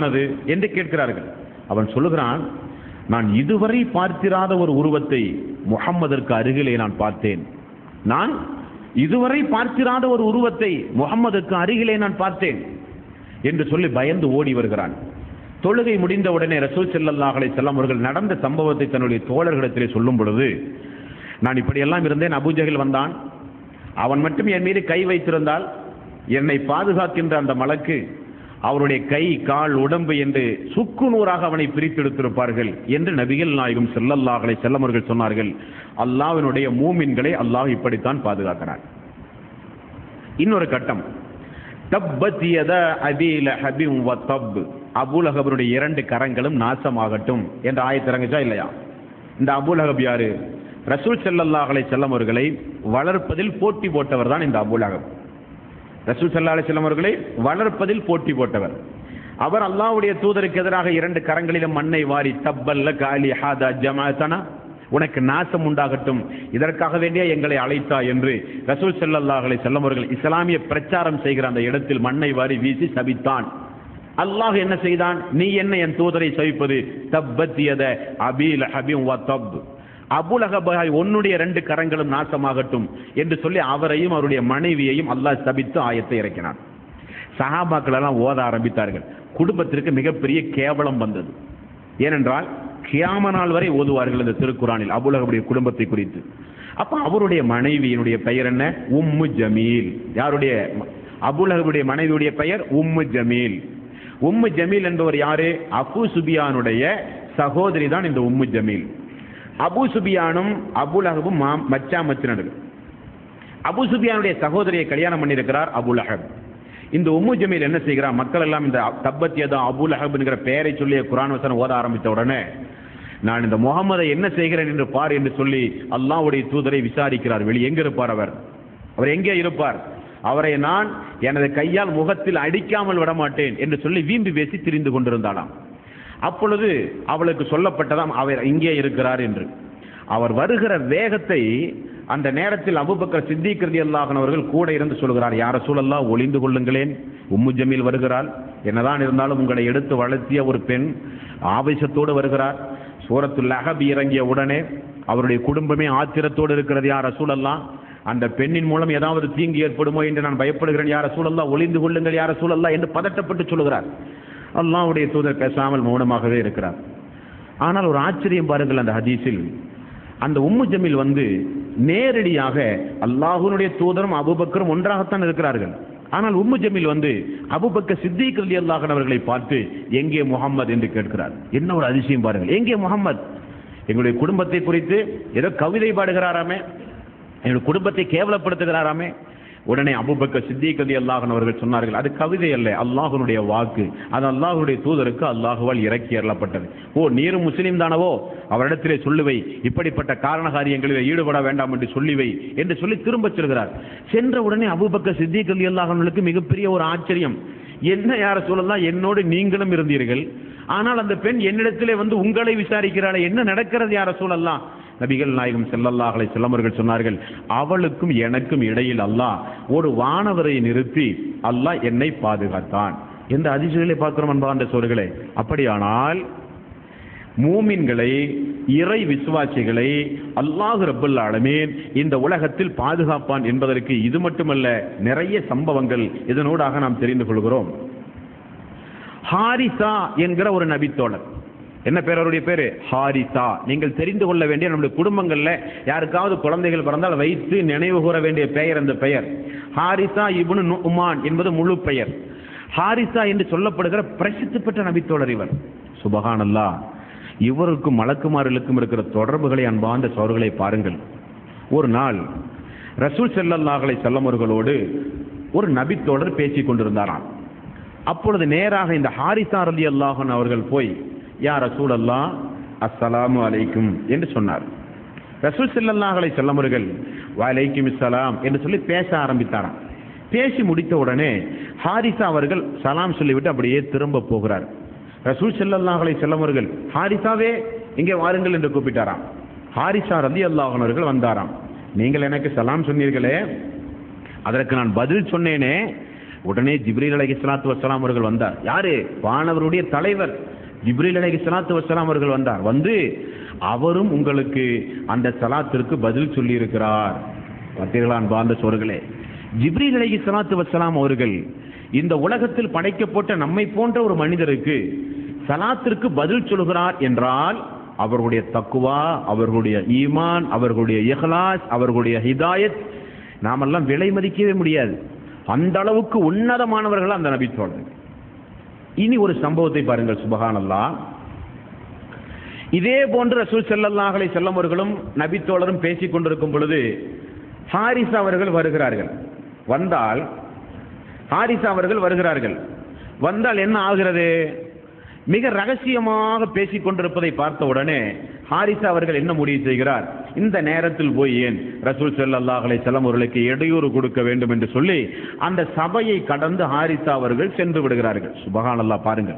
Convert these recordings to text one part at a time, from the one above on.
உருவானது என்று கேட்கிறார்கள் அவன் சொல்லுகிறான் நான் இதுவரை பார்த்திராத ஒரு உருவத்தை முகம்மதற்கு அருகிலே நான் பார்த்தேன் நான் இதுவரை பார்த்திராத ஒரு உருவத்தை முகம்மதுக்கு அருகிலே நான் பார்த்தேன் என்று சொல்லி பயந்து ஓடி வருகிறான் தொழுகை முடிந்த உடனே ரசூல் ஸல்லல்லாஹு அலைஹி வஸல்லம் அவர்கள் நடந்த சம்பவத்தை தன்னுடைய தோழர்களிடத்திலே சொல்லும் பொழுது நான் இப்படியெல்லாம் இருந்தேன் அபூஜஹல் வந்தான் அவன் மட்டும் என் மீது கை வைத்திருந்தால் என்னை பாதுகாக்கின்ற அந்த மலக்கு அவருடைய கை கால் உடம்பு என்று சுக்கு நூறாக அவனை பிரித்தெடுத்திருப்பார்கள் என்று நபிகள் நாயகம் ஸல்லல்லாஹு அலைஹி வஸல்லம் அவர்கள் சொன்னார்கள் அல்லாஹ்வினுடைய மூமின்களை அல்லாஹ் இப்படித்தான் பாதுகாக்கிறான் இன்னொரு கட்டம் தப்பத் யத அபி லஹபின் வ தப் அபூலஹபனுடைய இரண்டு கரங்களும் நாசமாகட்டும் என்ற ஆயத்து இறங்குச்சா இல்லையா இந்த அபூலஹப் யாரு ரசூல் ஸல்லல்லாஹு அலைஹி வஸல்லம் அவர்களை வளர்ப்பதில் போட்டி போட்டவர் தான் இந்த அபூலஹப் ரசூல் ஸல்லல்லாஹு அலைஹி வஸல்லம் அவர்களை வளர்ப்பதில் போட்டி போட்டவர் அவர் அல்லாஹ்வுடைய தூதருக்கு எதிராக இரண்டு கரங்களிலும் மண்ணை வாரி தப்பல்ல காலி ஹாதா ஜமாத்தனா உனக்கு நாசம் உண்டாகட்டும் இதற்காக வேண்டிய எங்களை அழைத்தா என்று ரசூல் ஸல்லல்லாஹு அலைஹி வஸல்லம் அவர்கள் இஸ்லாமிய பிரச்சாரம் செய்கிற அந்த இடத்தில் மண்ணை வாரி வீசி சபித்தான் அல்லாஹ் என்ன செய்தான் நீ என்ன என் தூதரை சவிப்பது தப்பத்தியத அபீல் ஹபிம் வ தப் அபுலகபாய் உன்னுடைய ரெண்டு கரங்களும் நாசமாகட்டும் என்று சொல்லி அவரையும் அவருடைய மனைவியையும் அல்லாஹ் சபித்து ஆயத்தை இறக்கினான் சஹாபாக்கள் எல்லாம் ஓத ஆரம்பித்தார்கள் குடும்பத்திற்கு மிகப்பெரிய கேவலம் வந்தது ஏனென்றால் கியாம நாள் வரை ஓதுவார்கள் இந்த திருக்குறானில் அபுலகபுடைய குடும்பத்தை குறித்து அப்ப அவருடைய மனைவியினுடைய பெயர் என்ன உம்மு ஜமீல் யாருடைய அபுலகபுடைய மனைவியுடைய பெயர் உம்மு ஜமீல் உம்மு ஜமீல் என்பவர் யாரு அபு சுபியானுடைய சகோதரி தான் இந்த உம்மு ஜமீல் அபு சுபியானும் அபுலகபும் மாம் மச்சா மச்சினர்கள் அபு சுபியானுடைய சகோதரியை கல்யாணம் பண்ணியிருக்கிறார் அபுல் அஹப் இந்த உம்மு ஜமீல் என்ன செய்கிறார் மக்கள் எல்லாம் இந்த தப்பத்தியதா அபுல் அஹப் என்கிற பெயரை சொல்லிய குரான் வசனம் ஓத ஆரம்பித்த உடனே நான் இந்த முகமதை என்ன செய்கிறேன் என்று பார் என்று சொல்லி அல்லாஹ்வுடைய தூதரை விசாரிக்கிறார் வெளியே எங்க இருப்பார் அவர் அவர் எங்கே இருப்பார் அவரை நான் எனது கையால் முகத்தில் அடிக்காமல் விட மாட்டேன் என்று சொல்லி வீம்பு பேசி திரிந்து கொண்டிருந்தாளாம் அப்பொழுது அவளுக்கு சொல்லப்பட்டதாம் அவர் இங்கே இருக்கிறார் என்று அவர் வருகிற வேகத்தை அந்த நேரத்தில் அபுபக்கர் சித்திக் ரலியல்லாஹு அவர்கள் கூட இருந்து சொல்கிறார் யார சூழல்லா ஒளிந்து கொள்ளுங்களேன் உம்மு ஜமீல் வருகிறாள் என்னதான் இருந்தாலும் உங்களை எடுத்து வளர்த்திய ஒரு பெண் ஆவேசத்தோடு வருகிறார் சூரத்துல் அஹப் இறங்கிய உடனே அவருடைய குடும்பமே ஆத்திரத்தோடு இருக்கிறது யார் ரசூலல்லா அந்த பெண்ணின் மூலம் ஏதாவது தீங்கு ஏற்படுமோ என்று நான் பயப்படுகிறேன் யார சூழல்லா ஒளிந்து கொள்ளுங்கள் யார சூழல்லா என்று பதட்டப்பட்டு சொல்லுகிறார் அல்லாஹ்வுடைய தூதர் பேசாமல் மௌனமாகவே இருக்கிறார் ஆனால் ஒரு ஆச்சரியம் பாருங்கள் அந்த ஹதீஸில் அந்த உம்மு ஜமீல் வந்து நேரடியாக அல்லாஹ்வுடைய தூதரும் அபுபக்கரும் ஒன்றாகத்தான் இருக்கிறார்கள் ஆனால் உம்மு ஜமீல் வந்து அபுபக்கர் சித்திக் ரலியல்லாஹு அவர்களை பார்த்து எங்கே முகம்மது என்று கேட்கிறார் என்ன ஒரு அதிசயம் பாருங்கள் எங்கே முகம்மது எங்களுடைய குடும்பத்தை குறித்து ஏதோ கவிதை பாடுகிறாராமே எங்களுடைய குடும்பத்தை கேவலப்படுத்துகிறாராமே உடனே அபுபக்கர் சித்திக் ரலி அல்லாஹன் அவர்கள் சொன்னார்கள் அது கவிதை அல்ல அல்லாஹனுடைய வாக்கு அது அல்லாஹனுடைய தூதருக்கு அல்லாஹுவால் இறக்கி அருளப்பட்டது ஓ நீரும் முஸ்லீம் தானவோ அவரிடத்திலே சொல்லுவை இப்படிப்பட்ட காரண காரியங்களில் ஈடுபட வேண்டாம் என்று சொல்லிவை என்று சொல்லி திரும்பச் சொல்கிறார் சென்ற உடனே அபுபக்கர் சித்திக் ரலி அல்லாஹனுக்கு மிகப்பெரிய ஒரு ஆச்சரியம் என்ன யார சொல்லலாம் என்னோடு நீங்களும் இருந்தீர்கள் ஆனால் அந்த பெண் என்னிடத்திலே வந்து உங்களை விசாரிக்கிறாளே என்ன நடக்கிறது யார சூழல்லாம் நபிகள் நாயகம் ஸல்லல்லாஹு அலைஹி வஸல்லம் அவர்கள் சொன்னார்கள் அவளுக்கும் எனக்கும் இடையில் அல்லாஹ் ஒரு வானவரை நிறுத்தி அல்லாஹ் என்னை பாதுகாத்தான் எந்த அதிசயங்களை பார்க்கிறோம் அன்பார்ந்த சோர்களே அப்படியானால் மூமின்களை இறை விசுவாசிகளை அல்லாஹ் ரப்பல் ஆலமீன் இந்த உலகத்தில் பாதுகாப்பான் என்பதற்கு இது மட்டுமல்ல நிறைய சம்பவங்கள் இதனூடாக நாம் தெரிந்து கொள்கிறோம் ஹாரிசா என்கிற ஒரு நபித்தோழர் என்ன பேர் அவருடைய பேரு ஹாரிசா நீங்கள் தெரிந்து கொள்ள வேண்டிய நம்முடைய குடும்பங்கள்ல யாருக்காவது குழந்தைகள் பிறந்தால் வைத்து நினைவு கூற வேண்டிய பெயர் அந்த பெயர் ஹாரிசா இப்னு நுமான் என்பது முழு பெயர் ஹாரிசா என்று சொல்லப்படுகிற பிரசித்தி பெற்ற நபித்தோழர் இவர் சுபஹானல்லா இவருக்கும் மலக்குமார்களுக்கும் இருக்கிற தொடர்புகளை அன்பார்ந்த சோர்களை பாருங்கள் ஒரு நாள் ரசூல் செல்லல்லாஹலை செல்லமர்களோடு ஒரு நபித்தோழர் பேசிக் கொண்டிருந்தாராம் அப்பொழுது நேராக இந்த ஹாரிசா ரலி அல்லாஹன் அவர்கள் போய் யா ரசூல் அல்லா அஸ்ஸலாமு அலைக்கும் என்று சொன்னார் ரசூல் செல்லல்லாஹலை செல்லமர்கள் வலைக்கும் இஸ்ஸலாம் என்று சொல்லி பேச ஆரம்பித்தாராம் பேசி முடித்த உடனே ஹாரிசா அவர்கள் சலாம் சொல்லிவிட்டு அப்படியே திரும்ப போகிறார் ரசூல் செல்லல்லாஹலை செல்லமர்கள் ஹாரிசாவே இங்கே வாருங்கள் என்று கூப்பிட்டாராம் ஹாரிசா ரலி அல்லாஹன் அவர்கள் வந்தாராம் நீங்கள் எனக்கு சலாம் சொன்னீர்களே அதற்கு நான் பதில் சொன்னேனே உடனே ஜிப்ரீல் அலைஹி ஸலாத்து வஸ்ஸலாம் அவர்கள் வந்தார் யாரு வானவருடைய தலைவர் ஜிப்ரீல் அலைஹி ஸலாத்து வஸ்ஸலாம் அவர்கள் வந்தார் வந்து அவரும் உங்களுக்கு அந்த சலாத்திற்கு பதில் சொல்லி இருக்கிறார் பார்த்தீர்களா அன்பார்ந்த சோர்களே ஜிப்ரீல் அலைஹி ஸலாத்து வஸ்ஸலாம் அவர்கள் இந்த உலகத்தில் படைக்கப்பட்ட நம்மை போன்ற ஒரு மனிதருக்கு சலாத்திற்கு பதில் சொல்கிறார் என்றால் அவர்களுடைய தக்குவா அவர்களுடைய ஈமான் அவர்களுடைய இஹ்லாஸ் அவர்களுடைய ஹிதாயத் நாமெல்லாம் விலை மதிக்கவே முடியாது அந்த அளவுக்கு உன்னதமானவர்கள் அந்த நபி தோழர்கள் இனி ஒரு சம்பவத்தை பாருங்கள் சுபஹானல்லா இதே போன்று ரசூல் ஸல்லல்லாஹு அலைஹி வஸல்லம் அவர்களும் நபி தோழரும் பேசிக் கொண்டிருக்கும் பொழுது ஹாரிஸ் அவர்கள் வருகிறார்கள் வந்தால் ஹாரிஸ் அவர்கள் வருகிறார்கள் வந்தால் என்ன ஆகிறது மிக ரகசியமாக பேசிக் கொண்டிருப்பதை பார்த்த உடனே ஹாரிசா அவர்கள் என்ன முடிவு செய்கிறார் இந்த நேரத்தில் போய் ஏன் ரசூல் ஸல்லல்லாஹு அலைஹி வஸல்லம் அவர்களுக்கு இடையூறு கொடுக்க வேண்டும் என்று சொல்லி அந்த சபையை கடந்து ஹாரிசா அவர்கள் சென்று விடுகிறார்கள் சுபஹானல்லாஹ் பாருங்கள்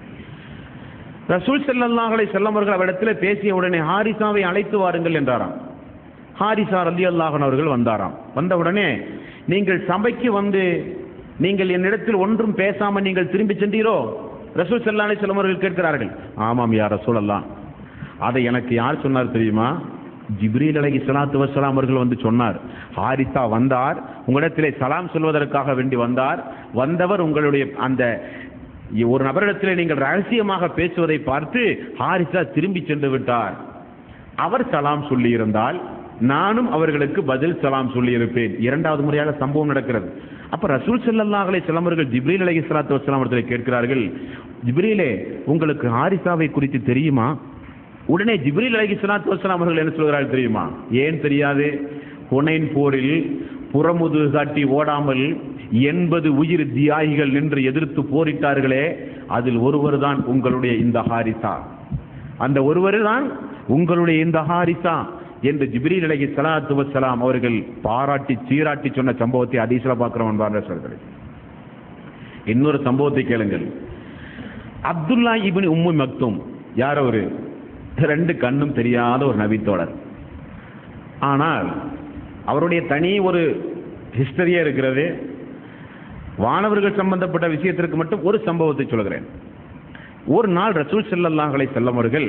ரசூல் ஸல்லல்லாஹு அலைஹி வஸல்லம் அவர்கள் அவரிடத்தில் பேசிய உடனே ஹாரிசாவை அழைத்து வாருங்கள் என்றாராம் ஹாரிசா ரலியல்லாஹு அன்ஹு அவர்கள் வந்தாராம் வந்த உடனே நீங்கள் சபைக்கு வந்து நீங்கள் என்னிடத்தில் ஒன்றும் பேசாமல் நீங்கள் திரும்பி சென்றீரோ ரசூல் ஸல்லல்லாஹு அலைஹி வஸல்லம் அவர்கள் கேட்கிறார்கள் ஆமாம் யா ரசூலல்லாஹ் அதை எனக்கு யார் சொன்னார் தெரியுமா ஜிப்ரீல் அலைஹி ஸலாத்து வஸலாம் அவர்கள் வந்து சொன்னார் ஹாரிசா வந்தார் உங்களிடத்திலே சலாம் சொல்வதற்காக வேண்டி வந்தார் வந்தவர் உங்களுடைய அந்த ஒரு நபரிடத்திலே நீங்கள் ரகசியமாக பேசுவதை பார்த்து ஹாரிசா திரும்பி சென்று விட்டார் அவர் சலாம் சொல்லியிருந்தால் நானும் அவர்களுக்கு பதில் சலாம் சொல்லியிருப்பேன் இரண்டாவது முறையாக சம்பவம் நடக்கிறது அப்ப ரசூல் ஸல்லல்லாஹு அலைஹி வஸல்லம் அவர்கள் ஜிப்ரீல் அலைஹி ஸலாத்து வஸலாம் அவர்களை கேட்கிறார்கள் ஜிப்ரீலே உங்களுக்கு ஹாரிசாவை குறித்து தெரியுமா உடனே ஜிப்ரீல் அலைஹி ஸலாத்து வஸலாம் அவர்கள் என்ன சொல்கிறார்கள் தெரியுமா ஏன் தெரியாது ஹுனைன் போரில் புறமுது காட்டி ஓடாமல் எண்பது உயிர் தியாகிகள் நின்று எதிர்த்து போரிட்டார்களே அதில் ஒருவர் தான் உங்களுடைய இந்த ஹாரிசா அந்த ஒருவர் தான் உங்களுடைய இந்த ஹாரிசா என்று ஜிப்ரீல் அலைஹி ஸலாத்து வஸலாம் அவர்கள் பாராட்டி சீராட்டி சொன்ன சம்பவத்தை ஹதீஸ்ல பார்க்கிறோம் அன்பார்ந்த சொல்கிறேன் இன்னொரு சம்பவத்தை கேளுங்கள் அப்துல்லா இப்னு உம்மு மக்தும் யார் அவரு ரெண்டு கண்ணும் தெரியாத ஒரு நபித்தோழர் ஆனால் அவருடைய தனி ஒரு ஹிஸ்டரியே இருக்கிறது வானவர்கள் சம்பந்தப்பட்ட விஷயத்திற்கு மட்டும் ஒரு சம்பவத்தை சொல்கிறேன் ஒரு நாள் ரசூல் ஸல்லல்லாஹு அலைஹி வஸல்லம் அவர்கள்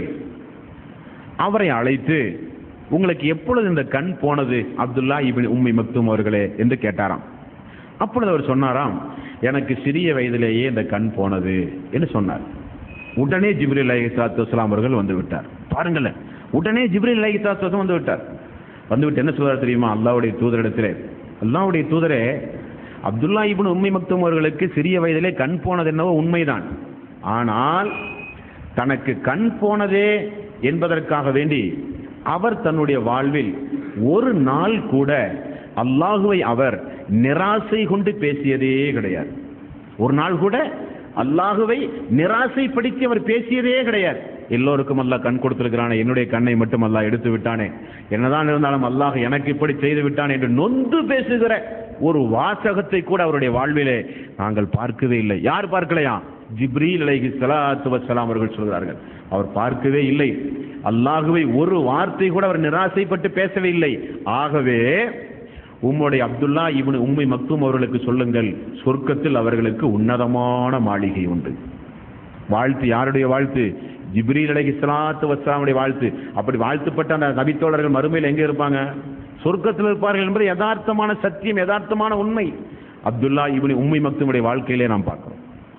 அவரை அழைத்து உங்களுக்கு எப்பொழுது இந்த கண் போனது அப்துல்லா இபின் உம்மி மக்தும் அவர்களே என்று கேட்டாராம் அப்பொழுது அவர் சொன்னாராம் எனக்கு சிறிய வயதிலேயே இந்த கண் போனது என்று சொன்னார் உடனே ஜிப்ரில் அலி வஸ்லாம் அவர்கள் வந்து விட்டார் பாருங்களேன் உடனே ஜிப்ரில் அலி வஸ்லாம் வந்து விட்டார் வந்துவிட்டு என்ன சொல்றார் தெரியுமா அல்லாவுடைய தூதரிடத்திலே அல்லாவுடைய தூதரே அப்துல்லா இப்னு உம்மி மக்தும் அவர்களுக்கு சிறிய வயதிலே கண் போனது என்னவோ உண்மைதான் ஆனால் தனக்கு கண் போனதே என்பதற்காக வேண்டி அவர் தன்னுடைய வாழ்வில் ஒரு நாள் கூட அல்லாஹுவை அவர் நிராசை கொண்டு பேசியதே கிடையாது ஒரு நாள் கூட அல்லாஹுவை நிராசைப்படுத்தி அவர் பேசியதே கிடையாது எல்லோருக்கும் அல்லாஹ் கண் கொடுத்திருக்கிறானே என்னுடைய கண்ணை மட்டும் அல்லாஹ் எடுத்து விட்டானே என்னதான் இருந்தாலும் அல்லாஹ் எனக்கு இப்படி செய்து விட்டான் என்று நொந்து பேசுகிற ஒரு வாசகத்தை கூட அவருடைய வாழ்விலே நாங்கள் பார்க்கவே இல்லை யார் பார்க்கலையா ஜிப்ரீல் அலைஹி ஸலாத்து வஸலாம் அவர்கள் சொல்கிறார்கள் அவர் பார்க்கவே இல்லை அல்லாஹுவை ஒரு வார்த்தை கூட அவர் நிராசைப்பட்டு பேசவே இல்லை ஆகவே உம்முடைய அப்துல்லா இவனு உண்மை மக்தும் அவர்களுக்கு சொல்லுங்கள் சொர்க்கத்தில் அவர்களுக்கு உன்னதமான மாளிகை உண்டு வாழ்த்து யாருடைய வாழ்த்து ஜிப்ரீல் அலைஹி ஸலாத்து வஸ்ஸலாமுடைய வாழ்த்து அப்படி வாழ்த்துப்பட்ட அந்த நபித்தோழர்கள் மறுமையில் எங்க இருப்பாங்க சொர்க்கத்தில் இருப்பார்கள் என்பது யதார்த்தமான சத்தியம் யதார்த்தமான உண்மை அப்துல்லா இவனு உண்மை மக்துமுடைய வாழ்க்கையிலே நாம் பார்க்கிறோம்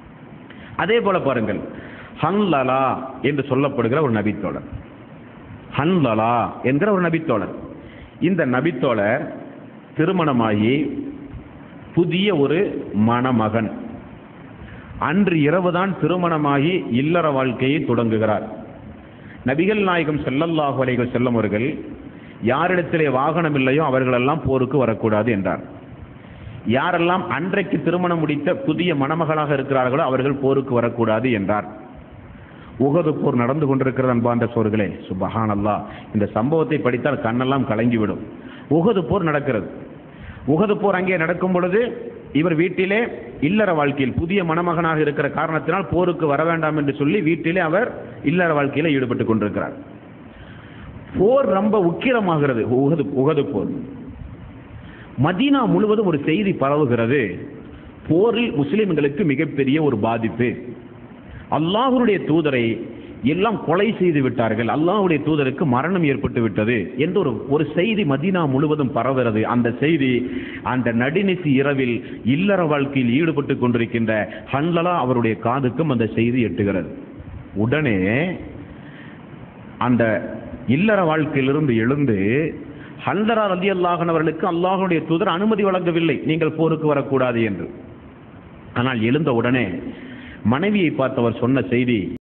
அதே போல பாருங்கள் ஹன்லலா என்று சொல்லப்படுகிற ஒரு நபித்தோழர் ஹன்லலா என்கிற ஒரு நபித்தோழர் இந்த நபித்தோழர் திருமணமாகி புதிய ஒரு மணமகன் அன்று இரவுதான் திருமணமாகி இல்லற வாழ்க்கையை தொடங்குகிறார் நபிகள் நாயகம் செல்லல்லாஹு அலைகள் செல்லும் அவர்கள் யாரிடத்திலே வாகனம் இல்லையோ அவர்களெல்லாம் போருக்கு வரக்கூடாது என்றார் யாரெல்லாம் அன்றைக்கு திருமணம் முடித்த புதிய மணமகளாக இருக்கிறார்களோ அவர்கள் போருக்கு வரக்கூடாது என்றார் உகது போர் நடந்து கொண்டிருக்கிறது அன்பார்ந்த சோர்களே சுபஹான் அல்லா இந்த சம்பவத்தை படித்தால் கண்ணெல்லாம் கலங்கிவிடும் உகது போர் நடக்கிறது உகது போர் அங்கே நடக்கும் பொழுது இவர் வீட்டிலே இல்லற வாழ்க்கையில் புதிய மணமகனாக இருக்கிற காரணத்தினால் போருக்கு வர வேண்டாம் என்று சொல்லி வீட்டிலே அவர் இல்லற வாழ்க்கையில ஈடுபட்டு கொண்டிருக்கிறார் போர் ரொம்ப உக்கிரமாகிறது உகது உகது போர் மதீனா முழுவதும் ஒரு செய்தி பரவுகிறது போரில் முஸ்லிம்களுக்கு மிகப்பெரிய ஒரு பாதிப்பு அல்லாஹ்வுடைய தூதரை எல்லாம் கொலை செய்து விட்டார்கள் அல்லாஹ்வுடைய தூதருக்கு மரணம் ஏற்பட்டு விட்டது என்று ஒரு ஒரு செய்தி மதீனா முழுவதும் பரவுகிறது அந்த செய்தி அந்த நடுநிசி இரவில் இல்லற வாழ்க்கையில் ஈடுபட்டு கொண்டிருக்கின்ற ஹன்லலா அவருடைய காதுக்கும் அந்த செய்தி எட்டுகிறது உடனே அந்த இல்லற வாழ்க்கையிலிருந்து எழுந்து ஹந்தரா ரதி அல்லாஹன் அவர்களுக்கு அல்லாஹனுடைய தூதர் அனுமதி வழங்கவில்லை நீங்கள் போருக்கு வரக்கூடாது என்று ஆனால் எழுந்த உடனே மனைவியை பார்த்தவர் சொன்ன செய்தி